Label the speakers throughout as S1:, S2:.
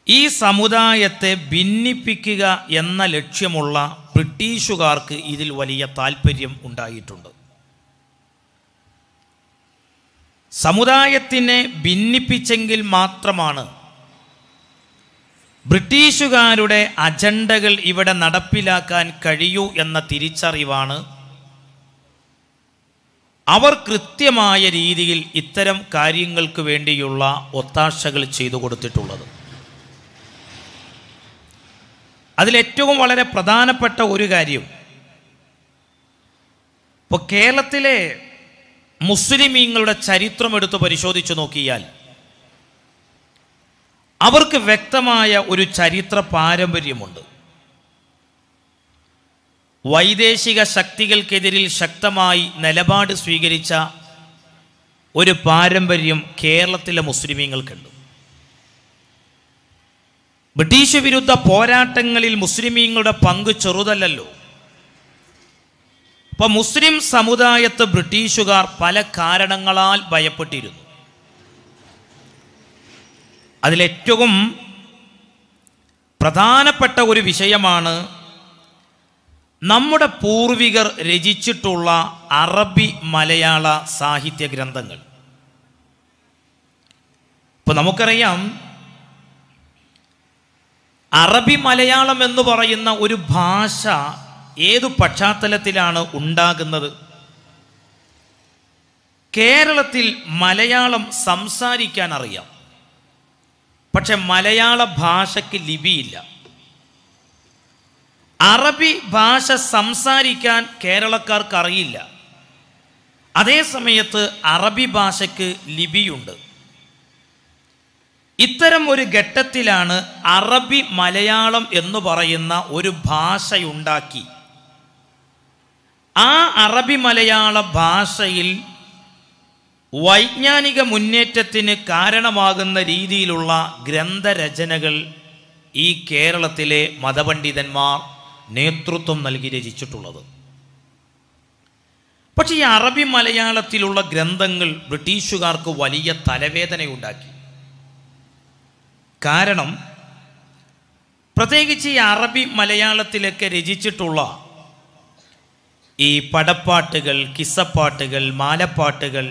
S1: ഈ സമുദായത്തെ ഭിന്നിപ്പിക്കുക എന്ന ലക്ഷ്യമുള്ള ബ്രിട്ടീഷുകാർക്ക് ഇതിൽ വലിയ താല്പര്യം ഉണ്ടായിട്ടുണ്ട് സമുദായത്തിനെ ഭിന്നിപ്പിച്ചെങ്കിൽ മാത്രമാണ് ബ്രിട്ടീഷുകാരുടെ അജണ്ടകൾ ഇവിടെ നടപ്പിലാക്കാൻ കഴിയൂ എന്ന തിരിച്ചറിവാണ് അവർ കൃത്യമായ രീതിയിൽ ഇത്തരം കാര്യങ്ങൾക്ക് വേണ്ടിയുള്ള ഒത്താശകൾ ചെയ്തു കൊടുത്തിട്ടുള്ളത് അതിലേറ്റവും വളരെ പ്രധാനപ്പെട്ട ഒരു കാര്യം ഇപ്പോൾ കേരളത്തിലെ മുസ്ലിമീങ്ങളുടെ ചരിത്രം എടുത്ത് പരിശോധിച്ചു നോക്കിയാൽ അവർക്ക് വ്യക്തമായ ഒരു ചരിത്ര പാരമ്പര്യമുണ്ട് വൈദേശിക ശക്തികൾക്കെതിരിൽ ശക്തമായി നിലപാട് സ്വീകരിച്ച ഒരു പാരമ്പര്യം കേരളത്തിലെ മുസ്ലിമീങ്ങൾക്കുണ്ട് ബ്രിട്ടീഷ് വിരുദ്ധ പോരാട്ടങ്ങളിൽ മുസ്ലിമീങ്ങളുടെ പങ്ക് ചെറുതല്ലല്ലോ ഇപ്പൊ മുസ്ലിം സമുദായത്തെ ബ്രിട്ടീഷുകാർ പല കാരണങ്ങളാൽ ഭയപ്പെട്ടിരുന്നു അതിലേറ്റവും പ്രധാനപ്പെട്ട ഒരു വിഷയമാണ് നമ്മുടെ പൂർവികർ രചിച്ചിട്ടുള്ള അറബി മലയാള സാഹിത്യ ഗ്രന്ഥങ്ങൾ ഇപ്പൊ നമുക്കറിയാം അറബി മലയാളം എന്ന് പറയുന്ന ഒരു ഭാഷ ഏതു പശ്ചാത്തലത്തിലാണ് ഉണ്ടാകുന്നത് കേരളത്തിൽ മലയാളം സംസാരിക്കാൻ അറിയാം പക്ഷെ മലയാള ഭാഷയ്ക്ക് ലിപിയില്ല അറബി ഭാഷ സംസാരിക്കാൻ കേരളക്കാർക്ക് അറിയില്ല അതേ സമയത്ത് അറബി ഭാഷയ്ക്ക് ലിപിയുണ്ട് ഇത്തരം ഒരു ഘട്ടത്തിലാണ് അറബി മലയാളം എന്ന് പറയുന്ന ഒരു ഭാഷയുണ്ടാക്കി ആ അറബി മലയാള ഭാഷയിൽ വൈജ്ഞാനിക മുന്നേറ്റത്തിന് കാരണമാകുന്ന രീതിയിലുള്ള ഗ്രന്ഥരചനകൾ ഈ കേരളത്തിലെ മതപണ്ഡിതന്മാർ നേതൃത്വം നൽകി രചിച്ചിട്ടുള്ളത് പക്ഷേ ഈ അറബി മലയാളത്തിലുള്ള ഗ്രന്ഥങ്ങൾ ബ്രിട്ടീഷുകാർക്ക് വലിയ തലവേദനയുണ്ടാക്കി കാരണം പ്രത്യേകിച്ച് ഈ അറബി മലയാളത്തിലൊക്കെ രചിച്ചിട്ടുള്ള ഈ പടപ്പാട്ടുകൾ കിസ്സപ്പാട്ടുകൾ മാലപ്പാട്ടുകൾ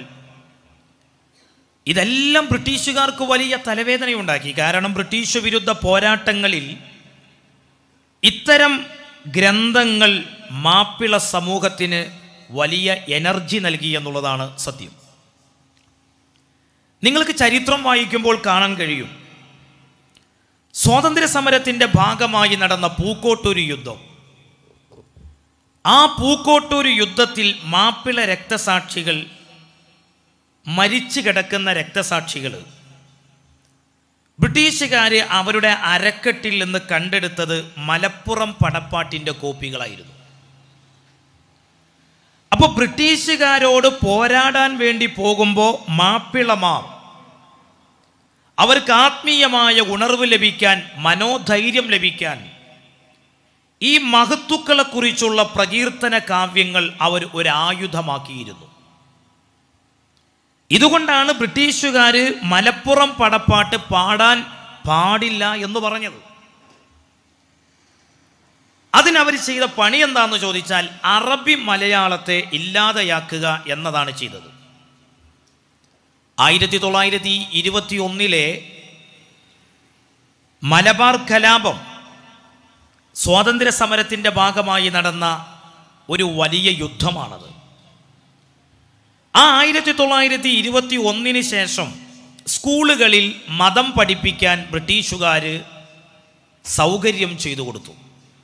S1: ഇതെല്ലാം ബ്രിട്ടീഷുകാർക്ക് വലിയ തലവേദനയുണ്ടാക്കി കാരണം ബ്രിട്ടീഷ് വിരുദ്ധ പോരാട്ടങ്ങളിൽ ഇത്തരം ഗ്രന്ഥങ്ങൾ മാപ്പിള സമൂഹത്തിന് വലിയ എനർജി നൽകി എന്നുള്ളതാണ് സത്യം നിങ്ങൾക്ക് ചരിത്രം വായിക്കുമ്പോൾ കാണാൻ കഴിയും സ്വാതന്ത്ര്യ സമരത്തിൻ്റെ ഭാഗമായി നടന്ന പൂക്കോട്ടൂർ യുദ്ധം ആ പൂക്കോട്ടൂർ യുദ്ധത്തിൽ മാപ്പിള രക്തസാക്ഷികൾ മരിച്ചു കിടക്കുന്ന രക്തസാക്ഷികൾ ബ്രിട്ടീഷുകാർ അവരുടെ അരക്കെട്ടിൽ നിന്ന് കണ്ടെടുത്തത് മലപ്പുറം പടപ്പാട്ടിൻ്റെ കോപ്പികളായിരുന്നു അപ്പോൾ ബ്രിട്ടീഷുകാരോട് പോരാടാൻ വേണ്ടി പോകുമ്പോൾ മാപ്പിളമാർ അവർക്ക് ആത്മീയമായ ഉണർവ് ലഭിക്കാൻ മനോധൈര്യം ലഭിക്കാൻ ഈ മഹത്തുക്കളെക്കുറിച്ചുള്ള പ്രകീർത്തന കാവ്യങ്ങൾ അവർ ഒരു ആയുധമാക്കിയിരുന്നു ഇതുകൊണ്ടാണ് ബ്രിട്ടീഷുകാർ മലപ്പുറം പടപ്പാട്ട് പാടാൻ പാടില്ല എന്ന് പറഞ്ഞത് അതിനവർ ചെയ്ത പണി എന്താണെന്ന് ചോദിച്ചാൽ അറബി മലയാളത്തെ ഇല്ലാതെയാക്കുക എന്നതാണ് ചെയ്തത് ആയിരത്തി തൊള്ളായിരത്തി ഇരുപത്തി ഒന്നിലെ മലബാർ കലാപം സ്വാതന്ത്ര്യ സമരത്തിൻ്റെ ഭാഗമായി നടന്ന ഒരു വലിയ യുദ്ധമാണത് ആ ആയിരത്തി തൊള്ളായിരത്തി ഇരുപത്തി ഒന്നിന് ശേഷം സ്കൂളുകളിൽ മതം പഠിപ്പിക്കാൻ ബ്രിട്ടീഷുകാർ സൗകര്യം ചെയ്തു കൊടുത്തു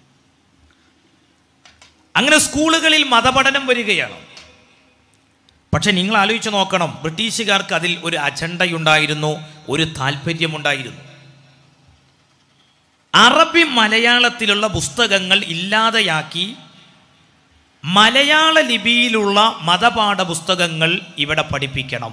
S1: അങ്ങനെ സ്കൂളുകളിൽ മതപഠനം വരികയാണ് പക്ഷെ നിങ്ങൾ ആലോചിച്ച് നോക്കണം ബ്രിട്ടീഷുകാർക്ക് അതിൽ ഒരു അജണ്ടയുണ്ടായിരുന്നു ഒരു താല്പര്യമുണ്ടായിരുന്നു അറബി മലയാളത്തിലുള്ള പുസ്തകങ്ങൾ ഇല്ലാതെയാക്കി മലയാള ലിപിയിലുള്ള മതപാഠ പുസ്തകങ്ങൾ ഇവിടെ പഠിപ്പിക്കണം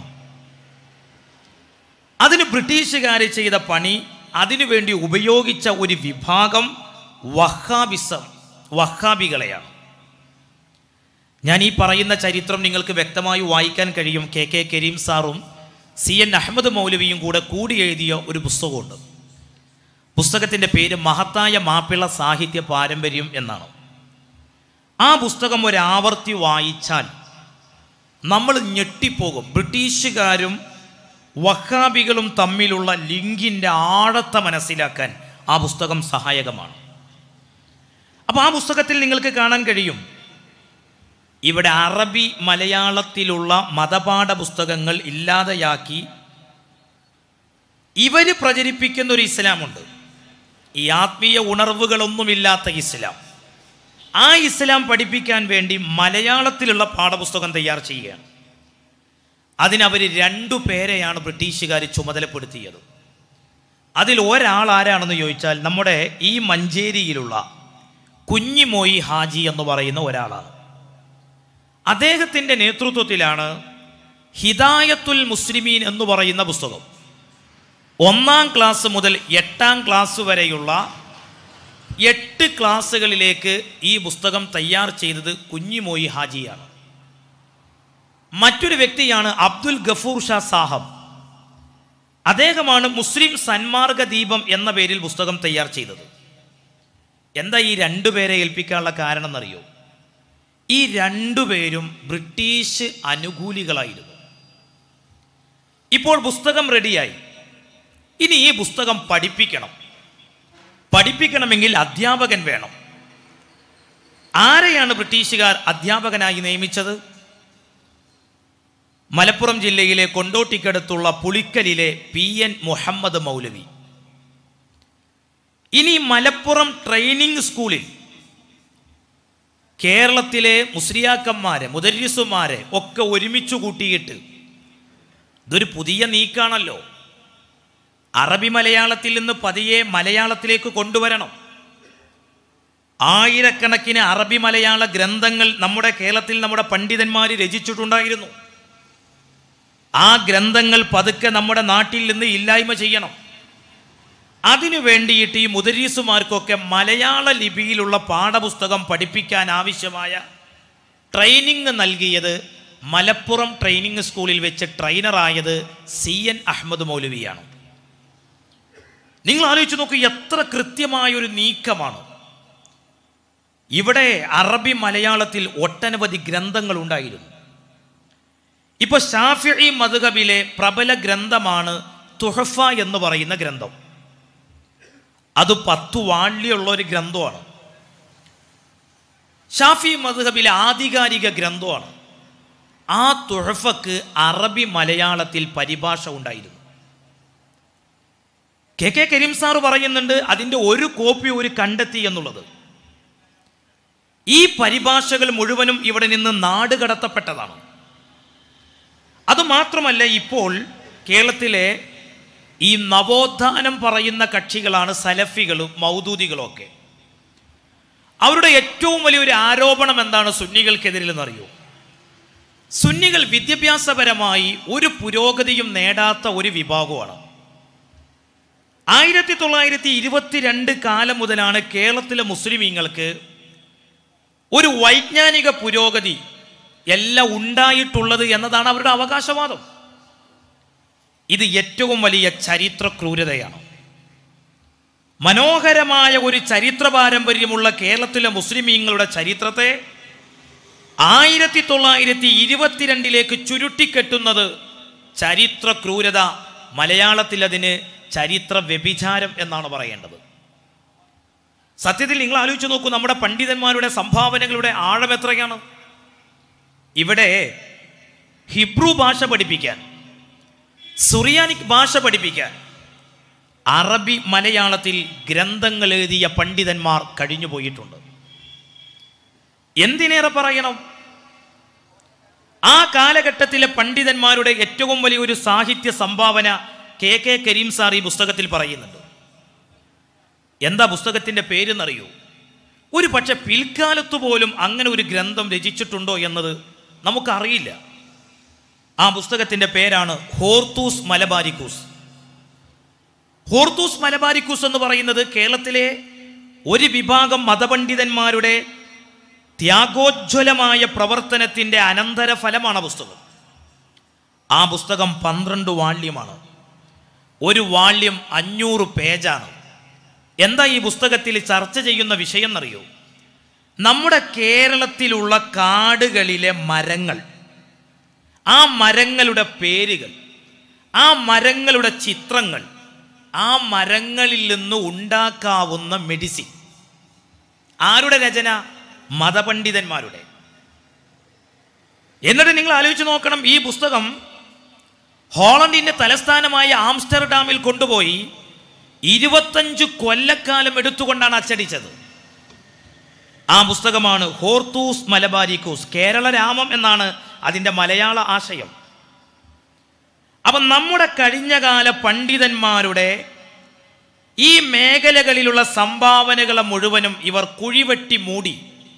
S1: അതിന് ബ്രിട്ടീഷുകാർ ചെയ്ത പണി അതിനുവേണ്ടി ഉപയോഗിച്ച ഒരു വിഭാഗം വഹാബിസം വഹാബികളെയാണ് ഞാൻ ഈ പറയുന്ന ചരിത്രം നിങ്ങൾക്ക് വ്യക്തമായി വായിക്കാൻ കഴിയും കെ കെ കരീം സാറും സി എൻ അഹമ്മദ് മൗലവിയും കൂടെ കൂടി എഴുതിയ ഒരു പുസ്തകമുണ്ട് പുസ്തകത്തിൻ്റെ പേര് മഹത്തായ മാപ്പിള സാഹിത്യ പാരമ്പര്യം എന്നാണ് ആ പുസ്തകം ഒരാവർത്തി വായിച്ചാൽ നമ്മൾ ഞെട്ടിപ്പോകും ബ്രിട്ടീഷുകാരും വഹാബികളും തമ്മിലുള്ള ലിങ്കിൻ്റെ ആഴത്തെ മനസ്സിലാക്കാൻ ആ പുസ്തകം സഹായകമാണ് അപ്പോൾ ആ പുസ്തകത്തിൽ നിങ്ങൾക്ക് കാണാൻ കഴിയും ഇവിടെ അറബി മലയാളത്തിലുള്ള മതപാഠ പുസ്തകങ്ങൾ ഇല്ലാതെയാക്കി ഇവർ പ്രചരിപ്പിക്കുന്ന ഒരു ഇസ്ലാമുണ്ട് ഈ ആത്മീയ ഉണർവുകളൊന്നുമില്ലാത്ത ഇസ്ലാം ആ ഇസ്ലാം പഠിപ്പിക്കാൻ വേണ്ടി മലയാളത്തിലുള്ള പാഠപുസ്തകം തയ്യാർ ചെയ്യുകയാണ് അതിനവർ രണ്ടു പേരെയാണ് ബ്രിട്ടീഷുകാർ ചുമതലപ്പെടുത്തിയത് അതിൽ ഒരാൾ ആരാണെന്ന് ചോദിച്ചാൽ നമ്മുടെ ഈ മഞ്ചേരിയിലുള്ള കുഞ്ഞിമോയി ഹാജി എന്ന് പറയുന്ന ഒരാളാണ് അദ്ദേഹത്തിൻ്റെ നേതൃത്വത്തിലാണ് ഹിദായത്തുൽ മുസ്ലിമീൻ എന്ന് പറയുന്ന പുസ്തകം ഒന്നാം ക്ലാസ് മുതൽ എട്ടാം ക്ലാസ് വരെയുള്ള എട്ട് ക്ലാസ്സുകളിലേക്ക് ഈ പുസ്തകം തയ്യാർ ചെയ്തത് കുഞ്ഞിമോയി ഹാജിയാണ് മറ്റൊരു വ്യക്തിയാണ് അബ്ദുൽ ഗഫൂർ ഷാ സാഹബ് അദ്ദേഹമാണ് മുസ്ലിം സന്മാർഗ ദീപം എന്ന പേരിൽ പുസ്തകം തയ്യാർ ചെയ്തത് എന്താ ഈ രണ്ടുപേരെ ഏൽപ്പിക്കാനുള്ള കാരണം എന്നറിയോ ഈ രണ്ടുപേരും ബ്രിട്ടീഷ് അനുകൂലികളായിരുന്നു ഇപ്പോൾ പുസ്തകം റെഡിയായി ഇനി ഈ പുസ്തകം പഠിപ്പിക്കണം പഠിപ്പിക്കണമെങ്കിൽ അധ്യാപകൻ വേണം ആരെയാണ് ബ്രിട്ടീഷുകാർ അധ്യാപകനായി നിയമിച്ചത് മലപ്പുറം ജില്ലയിലെ കൊണ്ടോട്ടിക്കടുത്തുള്ള പുളിക്കലിലെ പി എൻ മുഹമ്മദ് മൗലവി ഇനി മലപ്പുറം ട്രെയിനിങ് സ്കൂളിൽ കേരളത്തിലെ മുസ്ലിയാക്കന്മാരെ മുദരിസുമാരെ ഒക്കെ ഒരുമിച്ച് കൂട്ടിയിട്ട് ഇതൊരു പുതിയ നീക്കാണല്ലോ അറബി മലയാളത്തിൽ നിന്ന് പതിയെ മലയാളത്തിലേക്ക് കൊണ്ടുവരണം ആയിരക്കണക്കിന് അറബി മലയാള ഗ്രന്ഥങ്ങൾ നമ്മുടെ കേരളത്തിൽ നമ്മുടെ പണ്ഡിതന്മാർ രചിച്ചിട്ടുണ്ടായിരുന്നു ആ ഗ്രന്ഥങ്ങൾ പതുക്കെ നമ്മുടെ നാട്ടിൽ നിന്ന് ഇല്ലായ്മ ചെയ്യണം അതിനു വേണ്ടിയിട്ട് ഈ മുദരീസുമാർക്കൊക്കെ മലയാള ലിപിയിലുള്ള പാഠപുസ്തകം പഠിപ്പിക്കാൻ ആവശ്യമായ ട്രെയിനിങ് നൽകിയത് മലപ്പുറം ട്രെയിനിങ് സ്കൂളിൽ വെച്ച് ട്രെയിനറായത് സി എൻ അഹമ്മദ് മൗലവിയാണ് നിങ്ങൾ ആലോചിച്ച് നോക്കൂ എത്ര കൃത്യമായൊരു നീക്കമാണ് ഇവിടെ അറബി മലയാളത്തിൽ ഒട്ടനവധി ഗ്രന്ഥങ്ങൾ ഉണ്ടായിരുന്നു ഇപ്പൊ ഷാഫി മധുഹബിലെ പ്രബല ഗ്രന്ഥമാണ് തുഹഫ എന്ന് പറയുന്ന ഗ്രന്ഥം അത് പത്തു വാള്യുള്ള ഒരു ഗ്രന്ഥമാണ് ഷാഫി മധുഹബിലെ ആധികാരിക ഗ്രന്ഥമാണ് ആ തുഹഫക്ക് അറബി മലയാളത്തിൽ പരിഭാഷ ഉണ്ടായിരുന്നു കെ കെ കരീം സാർ പറയുന്നുണ്ട് അതിൻ്റെ ഒരു കോപ്പി ഒരു കണ്ടെത്തി എന്നുള്ളത് ഈ പരിഭാഷകൾ മുഴുവനും ഇവിടെ നിന്ന് നാട് കടത്തപ്പെട്ടതാണ് അതുമാത്രമല്ല ഇപ്പോൾ കേരളത്തിലെ ഈ നവോത്ഥാനം പറയുന്ന കക്ഷികളാണ് സലഫികളും മൗദൂദികളും ഒക്കെ അവരുടെ ഏറ്റവും വലിയൊരു ആരോപണം എന്താണ് സുന്നികൾക്കെതിരിൽ എന്നറിയോ സുന്നികൾ വിദ്യാഭ്യാസപരമായി ഒരു പുരോഗതിയും നേടാത്ത ഒരു വിഭാഗമാണ് ആയിരത്തി തൊള്ളായിരത്തി ഇരുപത്തിരണ്ട് കാലം മുതലാണ് കേരളത്തിലെ മുസ്ലിമീങ്ങൾക്ക് ഒരു വൈജ്ഞാനിക പുരോഗതി എല്ലാം ഉണ്ടായിട്ടുള്ളത് എന്നതാണ് അവരുടെ അവകാശവാദം ഇത് ഏറ്റവും വലിയ ചരിത്ര ക്രൂരതയാണ് മനോഹരമായ ഒരു ചരിത്ര പാരമ്പര്യമുള്ള കേരളത്തിലെ മുസ്ലിമീങ്ങളുടെ ചരിത്രത്തെ ആയിരത്തി തൊള്ളായിരത്തി ഇരുപത്തിരണ്ടിലേക്ക് ചുരുട്ടിക്കെട്ടുന്നത് ചരിത്ര ക്രൂരത മലയാളത്തിൽ അതിന് ചരിത്ര വ്യഭിചാരം എന്നാണ് പറയേണ്ടത് സത്യത്തിൽ നിങ്ങൾ ആലോചിച്ച് നോക്കൂ നമ്മുടെ പണ്ഡിതന്മാരുടെ സംഭാവനകളുടെ ആഴം എത്രയാണ് ഇവിടെ ഹിബ്രു ഭാഷ പഠിപ്പിക്കാൻ സുറിയാനിക് ഭാഷ പഠിപ്പിക്കാൻ അറബി മലയാളത്തിൽ ഗ്രന്ഥങ്ങൾ എഴുതിയ പണ്ഡിതന്മാർ കഴിഞ്ഞു പോയിട്ടുണ്ട് എന്തിനേറെ പറയണം ആ കാലഘട്ടത്തിലെ പണ്ഡിതന്മാരുടെ ഏറ്റവും വലിയൊരു സാഹിത്യ സംഭാവന കെ കെ കരീം സാർ ഈ പുസ്തകത്തിൽ പറയുന്നുണ്ട് എന്താ പുസ്തകത്തിന്റെ പേരെന്നറിയൂ ഒരു പക്ഷെ പിൽക്കാലത്ത് പോലും അങ്ങനെ ഒരു ഗ്രന്ഥം രചിച്ചിട്ടുണ്ടോ എന്നത് നമുക്കറിയില്ല ആ പുസ്തകത്തിന്റെ പേരാണ് ഹോർത്തൂസ് മലബാരിക്കൂസ് ഹോർത്തൂസ് മലബാരിക്കൂസ് എന്ന് പറയുന്നത് കേരളത്തിലെ ഒരു വിഭാഗം മതപണ്ഡിതന്മാരുടെ ത്യാഗോജ്വലമായ പ്രവർത്തനത്തിന്റെ അനന്തര ഫലമാണ് ആ പുസ്തകം ആ പുസ്തകം പന്ത്രണ്ട് വാള്യമാണ് ഒരു വാള്യം അഞ്ഞൂറ് പേജാണ് എന്താ ഈ പുസ്തകത്തിൽ ചർച്ച ചെയ്യുന്ന വിഷയം എന്നറിയോ നമ്മുടെ കേരളത്തിലുള്ള കാടുകളിലെ മരങ്ങൾ ആ മരങ്ങളുടെ പേരുകൾ ആ മരങ്ങളുടെ ചിത്രങ്ങൾ ആ മരങ്ങളിൽ നിന്ന് ഉണ്ടാക്കാവുന്ന മെഡിസിൻ ആരുടെ രചന മതപണ്ഡിതന്മാരുടെ എന്നിട്ട് നിങ്ങൾ ആലോചിച്ച് നോക്കണം ഈ പുസ്തകം ഹോളണ്ടിന്റെ തലസ്ഥാനമായ ആംസ്റ്റർഡാമിൽ കൊണ്ടുപോയി ഇരുപത്തഞ്ച് കൊല്ലക്കാലം എടുത്തുകൊണ്ടാണ് അച്ചടിച്ചത് ആ പുസ്തകമാണ് ഹോർത്തൂസ് മലബാരിക്കൂസ് കേരള രാമം എന്നാണ് അതിൻ്റെ മലയാള ആശയം അപ്പം നമ്മുടെ കഴിഞ്ഞകാല പണ്ഡിതന്മാരുടെ ഈ മേഖലകളിലുള്ള സംഭാവനകളെ മുഴുവനും ഇവർ കുഴിവെട്ടി മൂടി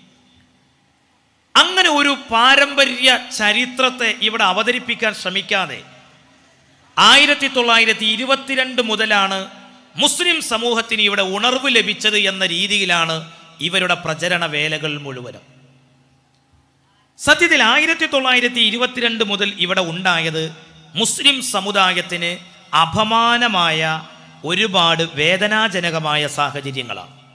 S1: അങ്ങനെ ഒരു പാരമ്പര്യ ചരിത്രത്തെ ഇവിടെ അവതരിപ്പിക്കാൻ ശ്രമിക്കാതെ ആയിരത്തി തൊള്ളായിരത്തി ഇരുപത്തിരണ്ട് മുതലാണ് മുസ്ലിം സമൂഹത്തിന് ഇവിടെ ഉണർവ് ലഭിച്ചത് എന്ന രീതിയിലാണ് ഇവരുടെ പ്രചരണ വേലകൾ മുഴുവനും സത്യത്തിൽ ആയിരത്തി തൊള്ളായിരത്തി ഇരുപത്തിരണ്ട് മുതൽ ഇവിടെ ഉണ്ടായത് മുസ്ലിം സമുദായത്തിന് അപമാനമായ ഒരുപാട് വേദനാജനകമായ സാഹചര്യങ്ങളാണ്